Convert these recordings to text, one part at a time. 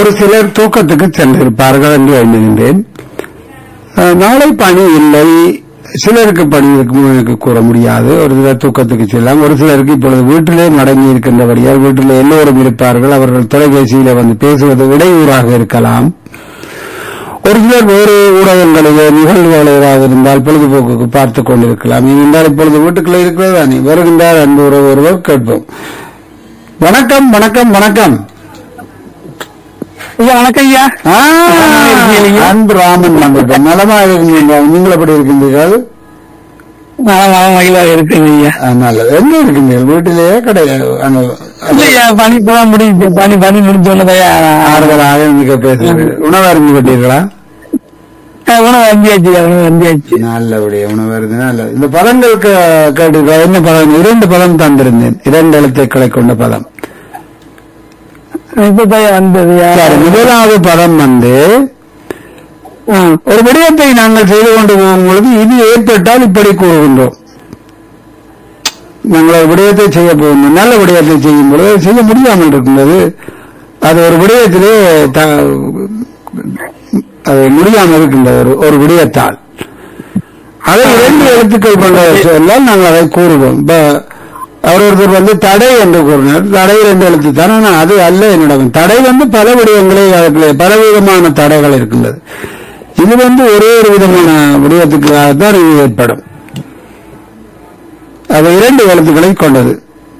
ஒரு சிலர் தூக்கத்துக்கு சென்றிருப்பார்கள் என்று எண்ணுகின்றேன் அஹ், நாளை பணி இல்லை சிலருக்கு பணி இருக்கும் எனக்கு கூற முடியாது ஒரு சிலர் தூக்கத்துக்கு செல்லலாம் ஒரு சிலருக்கு இப்பொழுது வீட்டிலே மடங்கி இருக்கின்றபடியால் வீட்டில் எல்லோரும் இருப்பார்கள் அவர்கள் தொலைபேசியில வந்து பேசுவது இடையூறாக இருக்கலாம் ஒரு சிலர் வேறு ஊடகங்களிலே நிகழ்வுகள் ஏதாவது இருந்தால் பொழுதுபோக்குக்கு பார்த்துக் கொண்டிருக்கலாம் இருந்தால் இப்பொழுது வீட்டுக்குள்ளே இருக்கிறதா நீ வருகின்றார் அன்பு உறவு ஒருவர் கேட்போம் வணக்கம் வணக்கம் வணக்கம் ஐயா வணக்கம் ஐயா ஆ, அன்பு ராமன் வந்திருக்கோம் நலமா இருக்கின்றீர்கள் நீங்கள் எப்படி இருக்கின்றீர்கள் நான் நான் மகிழ்வாக இருக்குங்க ஐயா ஆ, நல்லது எங்க இருக்கின்றீர்கள் வீட்டிலேயே கிடையாது இல்லையா பணி இப்பதான் முடிஞ்சு பணி பணி முடிஞ்சோன்னதையா ஆறுதலாக மிக பேசுகிறீர்கள் உணவு அருந்தி விட்டீர்களா உணவு வந்தியாச்சு உணவு வந்தியாச்சு நல்லபடியா உணவு அருந்தி நல்லது இந்த பதங்கள் கே- கேட்டீர்களா என்ன பதம் இரண்டு பதம் தந்திருந்தேன் இரண்டு எழுத்துக்களை கொண்ட பதம் இப்பதான் வந்தது சரி, முதலாவது பதம் வந்து ஒரு விடயத்தை நாங்கள் செய்து கொண்டு போகும் பொழுது இது ஏற்பட்டால் இப்படி கூறுகின்றோம் நாங்கள் ஒரு விடயத்தை செய்ய போகணும் நல்ல விடயத்தை செய்யும் பொழுது அது செய்ய முடியாமல் இருக்கின்றது அது ஒரு விடயத்திலே த- அது முடியாமல் இருக்கின்றது ஒரு ஒரு விடயத்தால் அதை இரண்டு எழுத்துக்கள் கொண்ட சொல்லால் நாங்கள் அதை கூறுவோம் இப்ப அவர் ஒருத்தர் வந்து தடை என்று கூறினார் தடை இரண்டு எழுத்து தான் ஆனா அது அல்ல என்னிடம் தடை வந்து பல விடயங்களே அதற்குள்ளே பல விதமான தடைகள் இருக்கின்றது இது வந்து ஒரே ஒரு விதமான விடயத்துக்காகத்தான் இது ஏற்படும் அது இரண்டு எழுத்துக்களை கொண்டது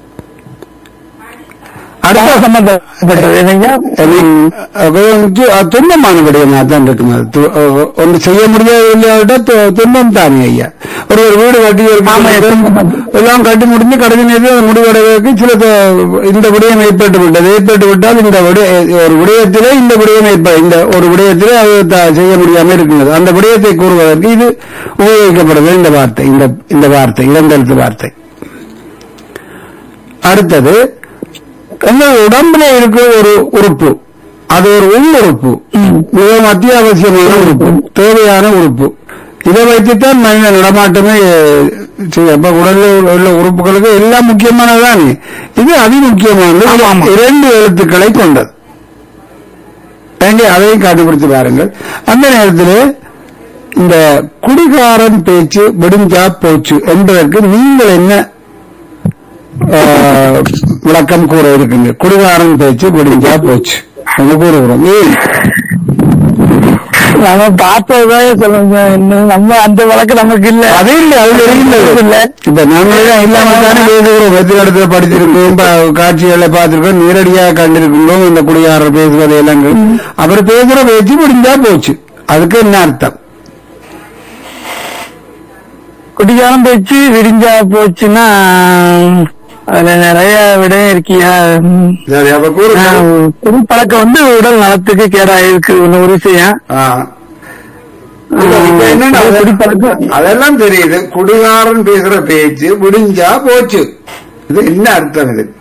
அடுத்த சம்பந்தப்பட்டது என்னையா அது முக்கிய- அது துன்பமான விடயமாக தான் இருக்கும் அது து- அஹ் ஒன்று செய்ய முடியாத துன்பம் தானே ஐயா ஒரு ஒரு வீடு கட்டி ஆமா, இருக்கு. எல்லாம் கட்டி முடிஞ்சு கடைசி நேரத்தில் அது முடிவடைவதற்கு சில த- இந்த விடயம் ஏற்பட்டு விட்டது ஏற்பட்டு விட்டால் இந்த விடய ஒரு விடயத்திலே இந்த விடயம் ஏற்ப இந்த ஒரு விடயத்திலே அது த- செய்ய முடியாமல் இருக்கின்றது அந்த விடயத்தை கூறுவதற்கு இது உபயோகிக்கப்படுது இந்த வார்த்தை இந்த இந்த வார்த்தை இரண்டெழுத்து வார்த்தை அடுத்தது எங்கள் உடம்புல இருக்கிற ஒரு உறுப்பு அது ஒரு உள் உறுப்பு மிகவும் அத்தியாவசியமான உறுப்பு தேவையான உறுப்பு இதை வைத்துத்தான் மனித நடமாட்டமே அஹ், செய்யும். அப்ப உடலில் உள்ள உறுப்புகளுக்கு எல்லாம் முக்கியமானதுதான் இது அதிமுக்கியமானது இரண்டு எழுத்துக்களை கொண்டது எங்கே அதையும் கண்டுபிடித்து பாருங்கள் அந்த நேரத்தில் இந்த குடிகாரன் பேச்சு விடுஞ்சா போச்சு என்பதற்கு நீங்கள் என்ன ஆஹ், விளக்கம் கூற இருக்குங்க குடிகாரன் பேச்சு விடுஞ்சா போச்சு என்று கூறுகிறோம் ஏன் நம்ம பார்த்ததுதான் சொல்லுங்க இன்னும் நம்ம அந்த வழக்கு நமக்கு இல்ல அது இல்லை அது இருக்கின்றது இல்ல இப்ப நாங்களே தான் இல்லாம தானே பேசுகிறோம் வெற்றி இடத்துல படிச்சிருக்கோம் ப- காட்சிகளை பார்த்திருக்கோம் நேரடியாக கண்டிருக்கின்றோம் இந்த குடிகாரர் பேசுவதை எல்லாம் கேட்டு. அவர் பேசுற பேச்சு முடிஞ்சா போச்சு அதுக்கு என்ன அர்த்தம் குடிகாரம் போச்சு விரிஞ்சா போச்சுன்னா அதுல நிறைய விடம் இருக்கியா ம். சரி அப்ப கூறுங்க ஆஹ், குடிப்பழக்கம் வந்து உடல் நலத்துக்கு கேடா இருக்கு ஒண்ணு ஒரு விஷயம் ஆ. இல்ல, இப்ப என்னன்னா, ஆஹ், குடிப்பழக்கம் அதெல்லாம் தெரியுது குடிகாரன் பேசுற பேச்சு முடிஞ்சா போச்சு இது என்ன அர்த்தம் இது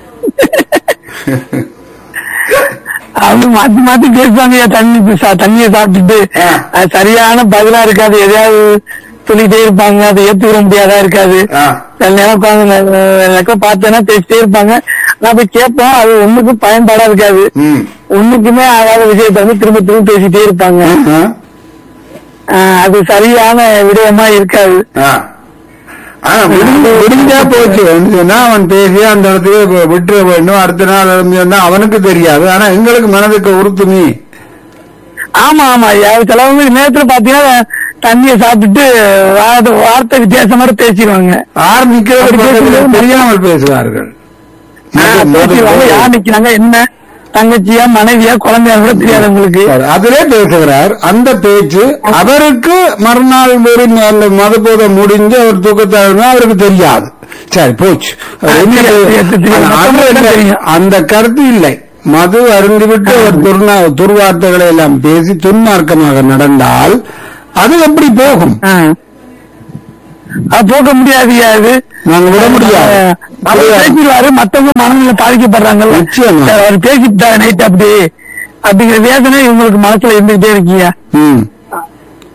அவங்க மாத்தி மாத்தி பேசுவாங்க தண்ணி சா- தண்ணியை சாப்பிட்டுட்டு ஆ. அது சரியான பதிலா இருக்காது எதையாவது சொல்லிட்டே இருப்பாங்க அதை ஏத்துக்கிற முடியாதா இருக்காது ஆ. சில நேரம் உட்காந்து எனக்கு பார்த்தேன்னா பேசிட்டே இருப்பாங்க நான் போய் கேட்போம் அது ஒண்ணுக்கும் பயன்பாடா இருக்காது ம். ஒண்ணுக்குமே ஆகாத விஷயத்த வந்து திரும்ப திரும்ப பேசிட்டே இருப்பாங்க ஆ. ஆஹ் அது சரியான விடயமா இருக்காது ஆ. ஆனா முடிஞ்சு- முடிஞ்சா போச்சு வந்து சொன்னா அவன் பேசி அந்த இடத்துல வி- விட்டுற வேண்டும் அடுத்த நாள் எழுந்து சொன்னா அவனுக்கு தெரியாது ஆனா எங்களுக்கு மனதுக்கு உறுத்துமி ஆமா ஆமா ஐயா சிலவங்க நேரத்துல பாத்தீங்கன்னா தண்ணியை சாப்பிட்டுட்டு வார்த்தை வார்த்தை வித்தியாசம் மாதிரி பேசிடுவாங்க ஆரம்பிக்கிறது அப்படி பக்கத்துல பேசும்போது தெரியாமல் பேசுவார்கள் ஆஹ் மது- மது பேசிடுவாங்க போதை. யார் நிக்கிறாங்க என்ன தங்கச்சியா மனைவியா குழந்தையா கூட தெரியாது உங்களுக்கு சரி, அதிலே பேசுகிறார் அந்த பேச்சு அவருக்கு மறுநாள் ஒரு அந்த மதுபோதை முடிஞ்சு அவர் தூக்கத்தாழ்னா அவருக்கு தெரியாது சரி போச்சு அவர் என்ன தெரியாது, செய்ய- தெரியாது. ஆனா, அது மத்தவங்களுக்கு என்ன? தெரியும். அந்த கருத்து இல்லை மது அருந்திவிட்டு அவர் துர்நா துர்வார்த்தைகளை எல்லாம் பேசி துன்மார்க்கமாக நடந்தால் அது எப்படி போகும் ஆஹ். அது போக முடியாது அது நாங்க விட முடியாது அவர் பேசிடுவாரு மத்தவங்க மனநிலை பாதிக்கப்படுறாங்கல்ல நிச்சயமா. சரி, அவர் பேசிட்டாரு நைட் அப்படி அப்படிங்கிற வேதனை இவங்களுக்கு மனசுல இருந்துகிட்டே இருக்கீங்க ம்.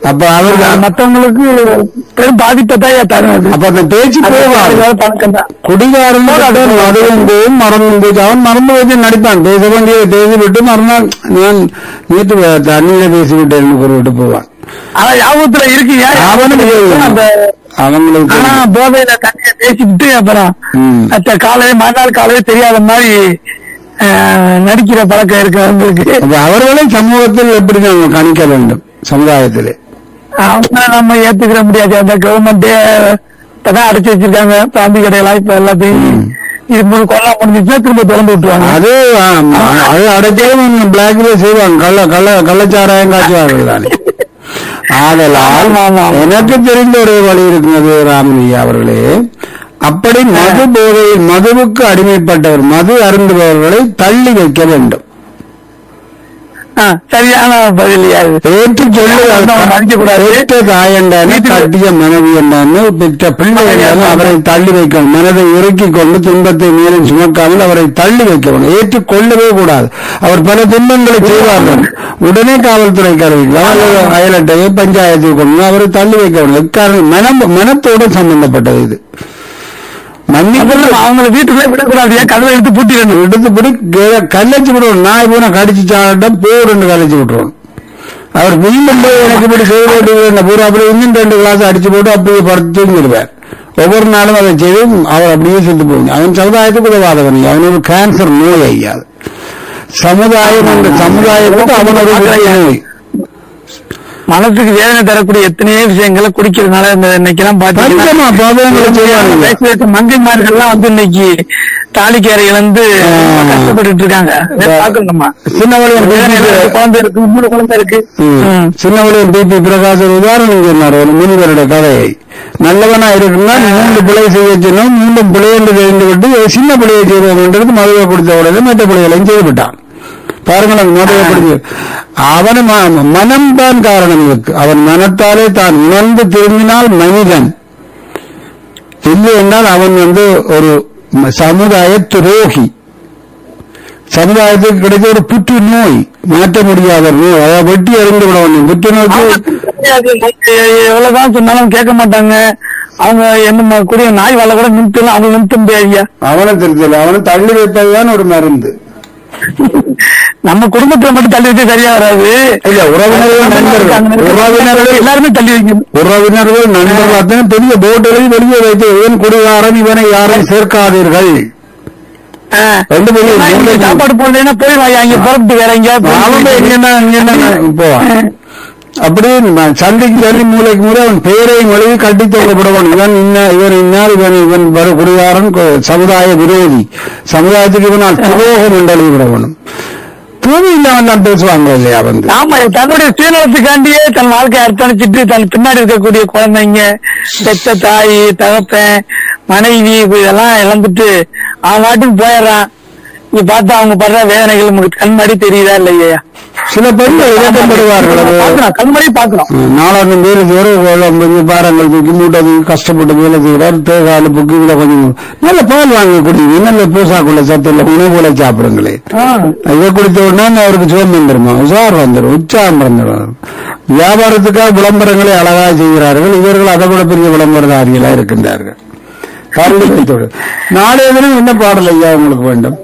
அப்ப அவருக்கு அது மத்தவங்களுக்கு பெரும் பாதிப்பை தான் ஐயா தரும் அது அப்ப அந்த பேச்சு போவார் அது பழக்கம் தான் குடிகாரன் மது வந்து மறந்து போச்சு அவன் மறந்து வச்சு நடிப்பான் பேச வேண்டியதை பேசி விட்டு மறுநாள் நான் நேற்று தண்ணியில பேசி விட்டேன் விட்டு போவான் ஆனா ஞாபகத்துல இருக்கு ஏன் அவனுக்கு தெரியும். அந்த அவங்களுக்கு ஆனா தெரியும். போதையில தண்ணிய பேசிக்கிட்டு அப்புறம் ம். மத்த காலையில மறுநாள் காலையில தெரியாத மாதிரி ஆஹ், நடிக்கிற பழக்கம் இருக்கு அவங்களுக்கு அப்ப அவர்களை சமூகத்தில் எப்படி நம்ம கணிக்க வேண்டும் சமுதாயத்திலே அவங்க நம்ம ஏத்துக்கிற முடியாது அந்த கவர்மெண்டே இப்பதான் அடைச்சு வச்சிருக்காங்க பிராந்தி கடையெல்லாம் இப்ப எல்லாத்தையும் இது மூணு கொள்ளா முடிஞ்சிச்சுன்னா திரும்ப திறந்து விட்டுருவாங்க அது ஆம், அது அடைச்சாலும் பிளாக்ல செய்வாங்க கள்ள கள்ள கள்ளச்சாராயம் காய்ச்சுவார்கள் தானே ஆதலால் ஆமா, ஆமா. எனக்கு தெரிந்த ஒரு வழி இருக்கிறது ராமலியா அவர்களே அப்படி மது போதையில் மதுவுக்கு அடிமைப்பட்டவர் மது அருந்துபவர்களை தள்ளி வைக்க வேண்டும் ஆ, சரியான பதில் ஐயா இது. ஏற்று நம்ம மதிக்க கூடாது. பெற்ற தாயண்டான கட்டிய மனைவி என்றான்னு பெற்ற பிள்ளை என்றாலும் அவரை தள்ளி வைக்கணும் மனதை இறுக்கிக் கொண்டு துன்பத்தை மேலும் சுமக்காமல் அவரை தள்ளி வைக்கணும் ஏற்றுக் கொள்ளவே கூடாது அவர் பல துன்பங்களை செய்வார்கள் உடனே காவல்துறைக்கு அறிவிக்கலாம் அல்லது அயலட்டையை பஞ்சாயத்துக்கு கொண்டு அவரை தள்ளி வைக்கணும் எக்காரணம் மனம் மனத்தோடு சம்பந்தப்பட்டது இது மன்னிப்பு அப்புறம் அவங்கள வீட்டுக்குள்ளே விடக்கூடாது ஏன் கதவை எடுத்து பூட்டிடணும் எடுத்து பிடி கல்லச்சு விடுவோம் நாய் போன கடிச்சு சாட்டம் போடுன்னு கலைச்சு விட்டுருவோம் அவர் மீண்டும் போய் எனக்கு இப்படி செய்ய வேண்டியது பூரா அப்படி இன்னும் ரெண்டு கிளாஸ் அடிச்சு போட்டு அப்படியே படுத்து தூங்கிடுவார் ஒவ்வொரு நாளும் அதை செய்து அவர் அப்படியே செத்து போய் அவன் சமுதாயத்துக்கு உதவாதவன் அவனுக்கு கேன்சர் நோய் ஐயா அது. சமுதாயம் என்ற சமுதாயத்துக்கு அவனோட நோய் மனசுக்கு வேதனை தரக்கூடிய எத்தனையோ விஷயங்களை குடிக்கிறதுனால இந்த இன்னைக்கெல்லாம் பஞ்சமா பாதகங்களை செய்வாங்க பாத்தீங்கன்னா மங்கைமார்கள்லாம் வந்து இன்னைக்கு தாலிக்கேரை இழந்து ஆ. கஷ்டப்பட்டுட்டு இருக்காங்க இதை பார்க்கணுமா சின்னவளையம் குழந்தை இருக்கு மூணு குழந்தை இருக்கு ம். சின்னவளையம் பிபி பிரகாஷ் ஒரு உதாரணம் சொன்னார் ஒரு முனிவருடைய கதையை நல்லவனா இருக்குன்னா மூன்று பிழை செய்ய சொன்னோம் மூன்று பிழை என்று தெரிந்து விட்டு சின்ன பிழையை செய்வோம் மதுவை கொடுத்த உடனே மற்ற பிழைகளையும் செய்து விட்டான் பாருங்களேன் மதுவை கொடுத்து அவன் ம- மனம்தான் காரணம் இதுக்கு அவன் மனத்தாலே தான் உணர்ந்து திரும்பினால் மனிதன் இல்லை என்றால் அவன் வந்து ஒரு ம- சமுதாய துரோகி சமுதாயத்துக்கு கிடைச்ச ஒரு புற்று நோய் மாற்ற முடியாத ஒரு நோய் அதை வெட்டி அறிந்து விட வேண்டும் புற்றுநோய்க்கு அது எவ்வளவுதான் சொன்னாலும் கேட்க மாட்டாங்க அவங்க என்ன கூடிய நாய் வாழ கூட நிறுத்தலாம் அவங்க நிறுத்த முடியாது ஐயா அவனை திருத்தல அவனை தள்ளி வைப்பதுதான் ஒரு மருந்து நம்ம குடும்பத்துல மட்டும் தள்ளி வச்சு சரியா வராது இல்ல உறவினர்கள் நண்பர்கள் உறவினர்கள் எல்லாருமே தள்ளி வைக்கணும் உறவினர்கள் நண்பர்கள் அத்தனை பெரிய போட்டோவை வெளியே வைத்து இவன் குடிகாரன் இவனை யாரும் சேர்க்காதீர்கள் ஆ. ரெண்டு பேரும் ஏன்னா இங்க சாப்பாடு போடலைன்னா போய் வாங்க அங்க புறப்பட்டு வேற அவன் போய் எங்கேயாவது எங்கன்னா இங்கன்னா போவான் அப்படியே நான் சண்டைக்கு தள்ளி மூளைக்கு மூலை அவன் பெயரையும் மொழியை கட்டி தொங்கப்படுவான் இவன் இன்ன இவன் இன்னார் இவன் இவன் வர குடிகாரன் கு- சமுதாய விரோதி சமுதாயத்துக்கு இவனால் துரோகம் என்று விடவனும் தூவி இல்லாமல் தான் பேசுவாங்க இல்லையா வந்து ஆமா தன்னுடைய சுயநலத்துக்காண்டியே தன் வாழ்க்கையை அர்ப்பணிச்சிட்டு தன் பின்னாடி இருக்கக்கூடிய குழந்தைங்க பெத்த தாய் தகப்பன் மனைவி இப்ப இதெல்லாம் இழந்துட்டு அவன் வாட்டுக்கு போயிடுறான் நீ பார்த்தா அவங்க படுற வேதனைகள் நமக்கு கண்மாடி தெரியுதா இல்லையா சில பெண்கள் இழக்கப்படுவார்கள் அது பாக்குறோம் கண்மாடி பாக்குறோம் நாளாண்டும் வேலை செய்கிற கொஞ்சம் பாரங்கள் தூக்கி மூட்டை தூக்கி கஷ்டப்பட்டு வேலை செய்கிறார் தேகால புக்கு இதில் கொஞ்சம் நல்ல பால் வாங்கி குடிங்க நல்ல பூசாக்குள்ள சத்து இல்லை உணவுகளை சாப்பிடுங்களே இதை குடித்த உடனே அவருக்கு சுகம் வந்துருமா உஷார் வந்துடும் உற்சாகம் வந்துடும் வியாபாரத்துக்காக விளம்பரங்களை அழகாக செய்கிறார்கள் இவர்கள் அதை விட பெரிய விளம்பரதாரிகளா இருக்கின்றார்கள் காரணத்தோடு நாளைய தினம் என்ன பாடல் ஐயா உங்களுக்கு வேண்டும்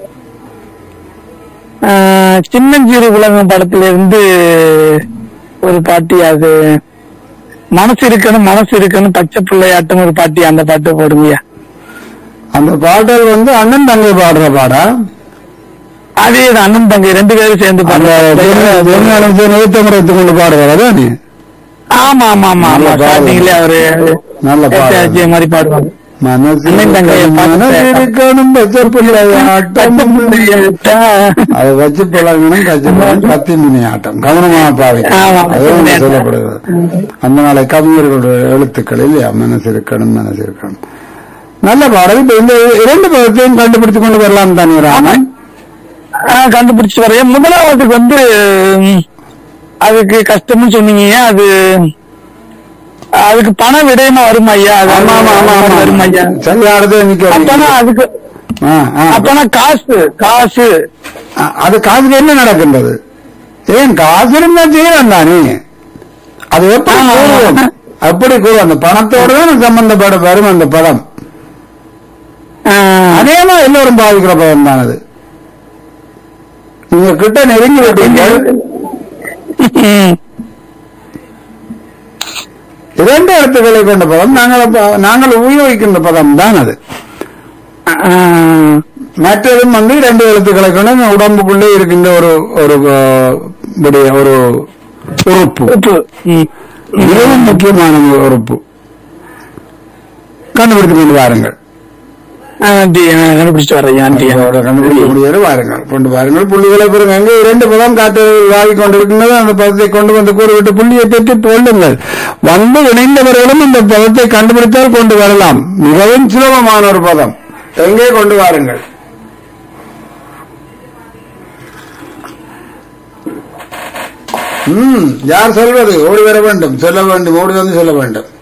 ஆஹ் சின்னஞ்சிறு உலகம் படத்துல இருந்து ஒரு பாட்டி அது மனசு இருக்கணும் மனசு இருக்கணும் பச்சை பிள்ளையாட்டம் ஒரு பாட்டி அந்த பாட்டு போடுங்கய்யா அந்த பாடல் வந்து அண்ணன் தங்கை பாடுற பாடா அதே தான் அண்ணன் தங்கை ரெண்டு பேரும் சேர்ந்து அந்த பாடுறாங்க நேத்தமுறைத்து கொண்டு பாடுவார் அதானே ஆமா ஆமா ஆமா ஆமா நல்ல பாடல். ஸ்டார்டிங்ல அவரு நல்ல பாடல். விஜய் மாதிரி பாடுவாங்க மனசு அண்ணன் தங்கையை பார்த்து இருக்கணும் பச்சை பிள்ளையாட்டம் அதை வச்சு பழகணும் கச்சி கத்தி மினி ஆட்டம் கவனமாக பாவை ஆமா. அதுவும் இங்க சொல்லப்படுகிறது அந்த நாளை கவிஞர்களுடைய எழுத்துக்கள் இல்லையா மனசு இருக்கணும் மனசு இருக்கணும் நல்ல பாடல் இப்ப இந்த இரண்டு பதத்தையும் கண்டுபிடித்துக் கொண்டு வரலாம் தானே ராமன் ஆஹ் கண்டுபிடிச்சு வரேன் முதலாவதுக்கு வந்து ம், அதுக்கு கஷ்டம்னு சொன்னீங்க அது அதுக்கு பண விடயமா வருமா ஐயா அது ஆமா ஆமா ஆமா ஆமா வருமா ஐயா சரியானது நிக்க அப்பனா அதுக்கு ஆ, ஆ. அப்பனா காசு காசு அ- அது காசுக்கு என்ன நடக்கின்றது ஏன் காசு இருந்தா செய்யலாம் தானே அது எப்படி ஆமா. கூறுவோம் அப்படி கூறுவோம் அந்த பணத்தோடு தான் சம்பந்தப்பட வரும் அந்த பதம் ஆ, அதேமா எல்லோரும் பாதிக்கிற பதம் தான் அது நீங்க கிட்ட நெருங்கி விட்டீர்கள் ம், இரண்டு எழுத்துக்களை கொண்ட பதம் நாங்கள் அப்ப- நாங்கள் உபயோகிக்கின்ற பதம் தான் அது ஆ, மற்றதும் வந்து இரண்டு எழுத்துக்களை கொண்டு இந்த உடம்புக்குள்ளே இருக்கின்ற ஒரு ஒரு அஹ், விடய- ஒரு உறுப்பு உப்பு ம், மிகவும் முக்கியமான ஒரு உறுப்பு கண்டுபிடித்துக் கொண்டு வாருங்கள் ஆ, ஆண்டி ஆ, கண்டுபிடிச்சிட்டு வரேன் ஆண்டி அதோட கண்டுபிடிக்க முடியாது வாருங்கள் கொண்டு வாருங்கள் புள்ளிகளை பெறுங்க அங்கே இரண்டு பதம் காற்று வாங்கி கொண்டிருக்கின்றது அந்த பதத்தை கொண்டு வந்து கூறிவிட்டு புள்ளியை பெற்று கொள்ளுங்கள் வந்து இணைந்தவர்களும் இந்த பதத்தை கண்டுபிடித்தால் கொண்டு வரலாம் மிகவும் சுலபமான ஒரு பதம் எங்கே கொண்டு வாருங்கள் ம் யார் சொல்வது ஓடி வர வேண்டும் சொல்ல வேண்டும் ஓடி வந்து சொல்ல வேண்டும்